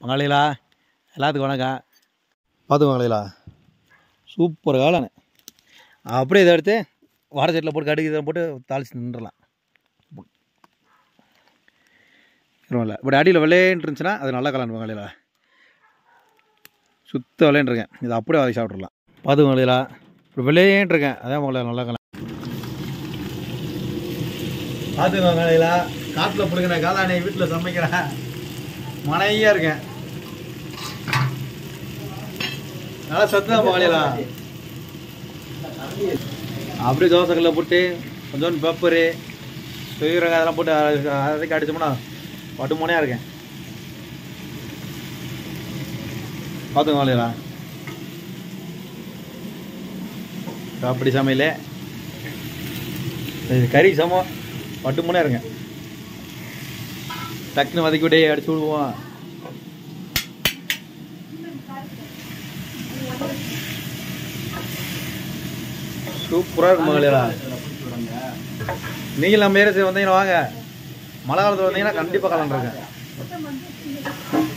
பங்காளிகளா எல்லாத்துக்கும் வணக்கம் பார்த்துக்கோ பங்காளிகளா சூப்பர் காளான் அப்படியே இதை எடுத்து வாடை செட்டில் போட்டு கடுகு இதை போட்டு தாளிச்சு நின்றுலாம் பரவாயில்ல இப்படி அடியில் வெள்ளையன்னு இருந்துச்சுன்னா அது நல்ல காளான் பங்காளிகளா சுத்த வெள்ளையன்னு இருக்கேன் இதை அப்படியே வாங்கி சாப்பிட்றலாம் பார்த்துக்கோ பங்காளிகளா இப்படி வெள்ளையேன்னு இருக்கேன் அதான் பங்காளியா நல்ல காளான் பார்த்துக்கோ பங்காளிகளா காட்டில் பிடிக்கிற காளானை வீட்டில் சமைக்கிறேன் மனையாக இருக்கேன் நல்லா சத்து தான் பங்காளிகளா அப்படியே தோசைக்கல்ல போட்டு கொஞ்சோண்டு பெப்பரு சுயரகம் அதெல்லாம் போட்டு அரை- அரைக்க அடிச்சோம்னா பட்டு மோனையாக இருக்கேன் பார்த்துங்க வாழையா அப்படி சமையல் இது கறி சமம் பட்டு மோனையாக இருக்கேன் டக்குன்னு வதக்கி விட்டே அடிச்சு விடுவோம் சூப்பராக இருக்கும் மகளிரா நீங்கள் நம்ம ஏரியா வந்தீங்கன்னா வாங்க மழை காலத்தில் வந்தீங்கன்னா கண்டிப்பாக கலந்துருங்க